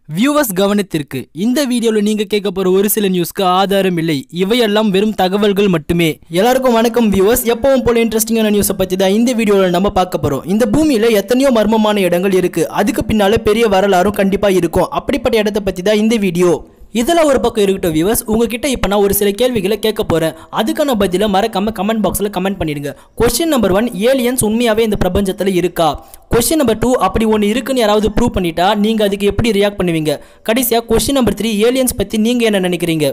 viewers கவனத்திற்கு இந்த வீடியோல நீங்க கேட்க போற ஒரு சில நியூஸ்க்கு ஆதாரம் இல்லை இவையெல்லாம் வெறும் தகவல்கள் மட்டுமே எல்லாருக்கும் வணக்கம் வியூவர்ஸ் எப்பவும் போல இன்ட்ரெஸ்டிங்கான நியூஸை பத்தி தான் இந்த வீடியோல நம்ம பார்க்க போறோம் இந்த பூமியில எத்தனையோ மர்மமான இடங்கள் இருக்கு அதுக்கு பின்னால பெரிய வரலாறும் கண்டிப்பா இருக்கும் அப்படிப்பட்ட இடத்தை பத்தி தான் இந்த வீடியோ இதெல்லாம் ஒரு பக்கம் இருக்கட்டும் வியூவர்ஸ் உங்ககிட்ட இப்போ நான் ஒரு சில கேள்விகளை கேட்க போறேன் அதுக்கான பதிலை மறக்காம கமெண்ட் பாக்ஸில் கமெண்ட் பண்ணிடுங்க கொஸ்டின் நம்பர் ஒன் ஏலியன்ஸ் உண்மையாவே இந்த பிரபஞ்சத்தில் இருக்கா கொஸ்டின் நம்பர் டூ அப்படி ஒன்று இருக்குன்னு யாராவது ப்ரூவ் பண்ணிட்டா நீங்க அதுக்கு எப்படி ரியாக்ட் பண்ணுவீங்க கடைசியா கொஸ்டின் நம்பர் த்ரீ ஏலியன்ஸ் பத்தி நீங்க என்ன நினைக்கிறீங்க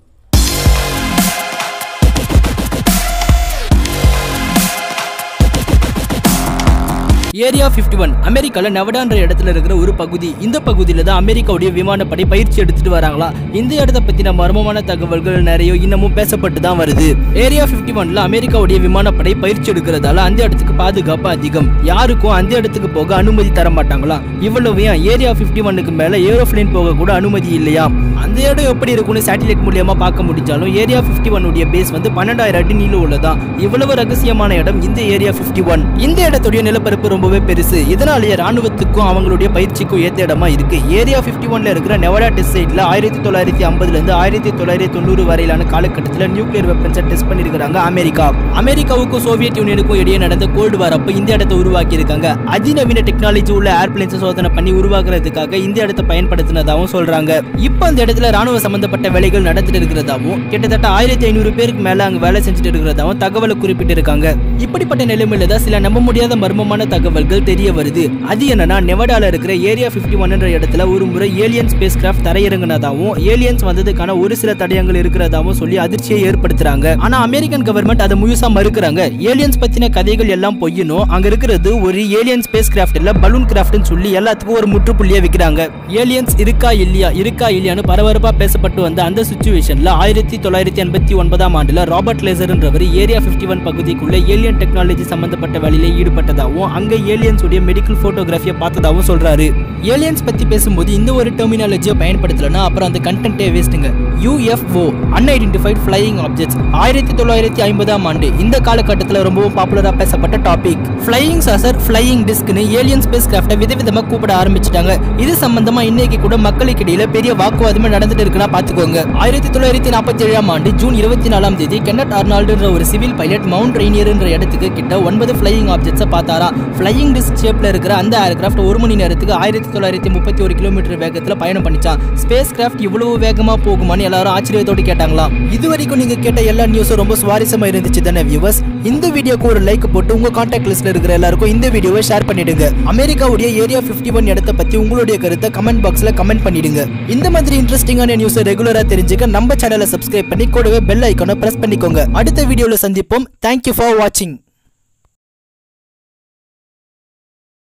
ஏரியா 51 ஒன் அமெரிக்கால நெவடான்ற இடத்துல இருக்கிற ஒரு பகுதி இந்த பகுதியில தான் அமெரிக்காவுடைய விமானப்படை பயிற்சி எடுத்துட்டு வராங்களா இந்த இடத்த பத்தின மர்மமான தகவல்கள் நிறைய இன்னமும் பேசப்பட்டு தான் வருது ஏரியா 51 ஒன்ல அமெரிக்காவுடைய விமானப்படை பயிற்சி எடுக்கிறதால அந்த இடத்துக்கு பாதுகாப்பு அதிகம் யாருக்கும் அந்த இடத்துக்கு போக அனுமதி தர மாட்டாங்களா இவ்வளவு ஏன் ஏரியா 51 ஒன்னுக்கு மேல ஏரோப்ளேன் போக கூட அனுமதி இல்லையா அந்த இடம் எப்படி இருக்கும்னு சேட்டலைட் மூலியமா பார்க்க முடிஞ்சாலும் ஏரியா 51 உடைய பேஸ் வந்து பன்னெண்டாயிரம் அடி நீளம் உள்ளதா இவ்வளவு ரகசியமான இடம் இந்த ஏரியா 51 ஒன் இந்த இடத்துடைய நிலப்பரப்பு ரொம்பவே பெருசு இதனாலேயே ராணுவத்துக்கும் அவங்களுடைய பயிற்சிக்கும் ஏத்த இடமா இருக்கு ஏரியா 51 ஒன்ல இருக்கிற நெவடா டெஸ்ட் சைட்ல ஆயிரத்தி தொள்ளாயிரத்தி ஐம்பதுல இருந்து ஆயிரத்தி தொள்ளாயிரத்தி தொண்ணூறு வரையிலான காலகட்டத்தில் நியூக்ளியர் வெப்பன்ஸை டெஸ்ட் பண்ணிருக்காங்க அமெரிக்கா அமெரிக்காவுக்கும் சோவியத் யூனியனுக்கும் இடையே நடந்த கோல்டு வார் அப்ப இந்த இடத்தை உருவாக்கி இருக்காங்க அதிநவீன டெக்னாலஜி உள்ள ஏர்பிளைன்ஸ் சோதனை பண்ணி உருவாக்குறதுக்காக இந்த இடத்தை பயன்படுத்தினதாகவும் சொல்றாங்க இப்போ அந்த இடத்துல ராணுவ சம்பந்தப்பட்ட வேலைகள் நடந்துட்டு இருக்கிறதாவும் கிட்டத்தட்ட ஆயிரத்தி ஐநூறு பேருக்கு மேல அங்க வேலை செஞ்சுட்டு இருக்கிறதாவும் தகவலை குறிப்பிட்டு இருக்காங்க இப்படிப்பட்ட நிலைமையில தான் சில நம்ப முடியாத மர்மமான தகவல்கள் தெரிய வருது அது என்னன்னா நெவடால இருக்கிற ஏரியா 51 ஒன் என்ற இடத்துல ஒரு முறை ஏலியன் ஸ்பேஸ் கிராஃப்ட் தரையிறங்கினதாவும் ஏலியன்ஸ் வந்ததுக்கான ஒரு சில தடயங்கள் இருக்கிறதாவும் சொல்லி அதிர்ச்சியை ஏற்படுத்துறாங்க ஆனா அமெரிக்கன் கவர்மெண்ட் அதை முழுசா மறுக்கிறாங்க ஏலியன்ஸ் பத்தின கதைகள் எல்லாம் பொய்யணும் அங்க இருக்கிறது ஒரு ஏலியன் ஸ்பேஸ் கிராஃப்ட் இல்ல பலூன் கிராஃப்ட்னு சொல்லி எல்லாத்துக்கும் ஒரு முற்றுப்புள்ளியை வைக்கிறாங்க ஏலியன்ஸ் இருக்கா இல்லையா இருக்கா இல்லையான்னு பரபரப்பா பேசப்பட்டு வந்த அந்த சுச்சுவேஷன்ல ஆயிரத்தி தொள்ளாயிரத்தி எண்பத்தி ஒன்பதாம் ஆண்டுல ராபர்ட் லேசர்ன்றவர் ஏரியா 51 ஒன் பகுதிக்குள்ள ஏலியன் டெக்னாலஜி சம்பந்தப்பட்ட வேலையில ஈடுபட்டதாகவும் அங்க ஏலியன்ஸ் உடைய மெடிக்கல் போட்டோகிராஃபியை பார்த்ததாகவும் சொல்றாரு ஏலியன்ஸ் பத்தி பேசும்போது இந்த ஒரு டெர்மினாலஜியை பயன்படுத்தலனா அப்புறம் அந்த கண்டென்ட்டே வேஸ்ட்டுங்க யூஎஃப்ஓ அன்ஐடென்டிஃபைட் ஃபிளையிங் ஆப்ஜெக்ட்ஸ் ஆயிரத்தி தொள்ளாயிரத்தி ஐம்பதாம் ஆண்டு இந்த காலகட்டத்தில் ரொம்பவும் பாப்புலரா பேசப்பட்ட டாபிக் ஃபிளையிங் சாசர் ஃபிளையிங் டிஸ்க்னு ஏலியன் ஸ்பேஸ் கிராஃப்டை விதவிதமா கூப்பிட ஆரம்பிச்சிட்டாங்க இது சம்பந்தமா இன்னைக்கு கூட மக்களுக்கு இடையில பெரிய வாக்குவாதமே நடந்துட்டு இருக்குன்னா பாத்துக்கோங்க ஆயிரத்தி தொள்ளாயிரத்தி நாற்பத்தி ஏழாம் ஆண்டு ஜூன் இருபத்தி நாலாம் தேதி கென்னட் அர்னால்டுன்ற ஒரு சிவில் பைலட் மவுண்ட் ரெய்னியர்ன்ற இடத்துக்கு கிட்ட ஒன்பது ஃபிளையிங் ஆப்ஜெக்ட்ஸை பார்த்தாரா ஃபிளையிங் டிஸ்க் ஷேப்ல இருக்கிற அந்த ஏர்கிராஃப்ட் ஒரு மணி நேரத்துக்கு ஆயிரத்தி தொள்ளாயிரத்தி முப்பத்தி ஒரு கிலோமீட்டர் வேகத்துல பயணம் பண்ணிச்சான் ஸ்பேஸ் கிராஃப்ட் இவ்வளவு வேகமா போகுமான்னு எல்லாரும் ஆச்சரியத்தோடு கேட்டாங்களாம் இது வரைக்கும் நீங்க கேட்ட எல்லா நியூஸும் ரொம்ப சுவாரஸ்யமா இருந்துச்சு தானே வியூவர்ஸ் இந்த வீடியோக்கு ஒரு லைக் போட்டு உங்க கான்டாக்ட் லிஸ்ட்ல இருக்கிற எல்லாருக்கும் இந்த வீடியோவை ஷேர் பண்ணிடுங்க அமெரிக்காவுடைய ஏரியா 51 ஒன் இடத்தை பத்தி உங்களுடைய கருத்தை கமெண்ட் பாக்ஸ்ல கமெண்ட் பண்ணிடுங்க இந்த மாதிரி இன்ட்ரெஸ்டிங்கான நியூஸை ரெகுலரா தெரிஞ்சுக்க நம்ம சேனலை சப்ஸ்கிரைப் பண்ணி கூடவே பெல் ஐக்கானை பிரஸ் பண்ணிக்கோங்க அடுத்த வீடியோல சந்திப்போம் தேங்க்யூ ஃபார் வாட்சிங்